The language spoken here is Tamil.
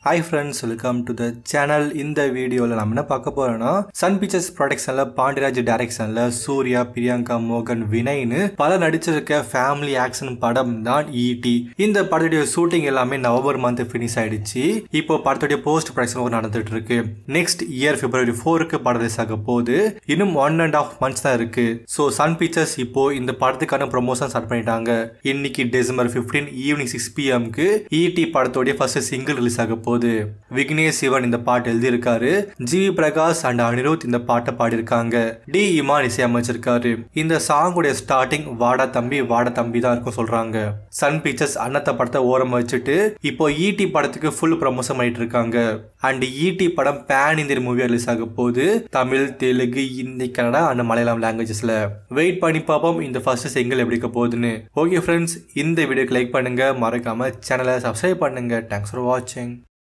hi friends welcome to the channel இந்த வீடியோவில் நம்ம என்ன பார்க்க போறோம்னா சன் பிக்சர்ஸ் ப்ரொடக்ஷனில் பாண்டியராஜ் டைரக்ஷனில் சூர்யா பிரியங்கா மோகன் வினய்னு பல நடிச்சிருக்க ஃபேமிலி ஆக்ஷன் படம் தான் ஈடி இந்த படத்துடைய ஷூட்டிங் எல்லாமே நவம்பர் மந்த் ஃபினிஷ் ஆயிடுச்சு இப்போ படத்துடைய போஸ்ட் ப்ரொடக்ஷன் ஒர்க் நடந்துட்டு இருக்கு நெக்ஸ்ட் இயர் பிப்ரவரி ஃபோருக்கு படம் ரிலீஸ் ஆக போகுது இன்னும் ஒன் அண்ட் ஆஃப் மந்த்ஸ் தான் இருக்கு ஸோ சன் பிக்சர்ஸ் இப்போ இந்த படத்துக்கான ப்ரொமோஷன் ஸ்டார்ட் பண்ணிட்டாங்க இன்னைக்கு டிசம்பர் 15 ஈவினிங் சிக்ஸ் பிஎம்க்கு ஈடி படத்தோடைய ஃபர்ஸ்ட் சிங்கிள் ரிலீஸ் ஆக போகுது விக்னேஷ் சிவன் இந்த பாட்டு எழுதியிருக்காரு ஜி பிரகாஷ் அண்ட் அனிருத் இந்த பாட்டை பாடியிருக்காங்க டி இமான் இசையமைச்சிருக்காரு இந்த சாங்குடைய ஸ்டார்டிங் வாடா தம்பி வாடா தம்பி தான் இருக்கும் சொல்றாங்க சன் பிக்சர்ஸ் அன்னத்த படத்தை ஓரம் வச்சுட்டு இப்போ ஈடி படத்துக்கு ஃபுல் ப்ரமோஷன் பண்ணிட்டு இருக்காங்க அண்ட் ஈடி படம் பேன் இந்தியன் மூவி ரிலீஸ் ஆக போகுது தமிழ் தெலுங்கு ஹிந்தி கன்னடா அண்ட் மலையாளம் லாங்குவேஜஸ்ல வெயிட் பண்ணி பார்ப்போம் இந்த ஃபர்ஸ்ட் சிங்கிள் எப்படி இருக்க போகுதுன்னு ஓகே ஃப்ரெண்ட்ஸ் இந்த வீடியோக்கு லைக் பண்ணுங்க மறக்காம சேனலை சப்ஸ்கிரைப் பண்ணுங்க தேங்க்ஸ் ஃபார் வாட்சிங்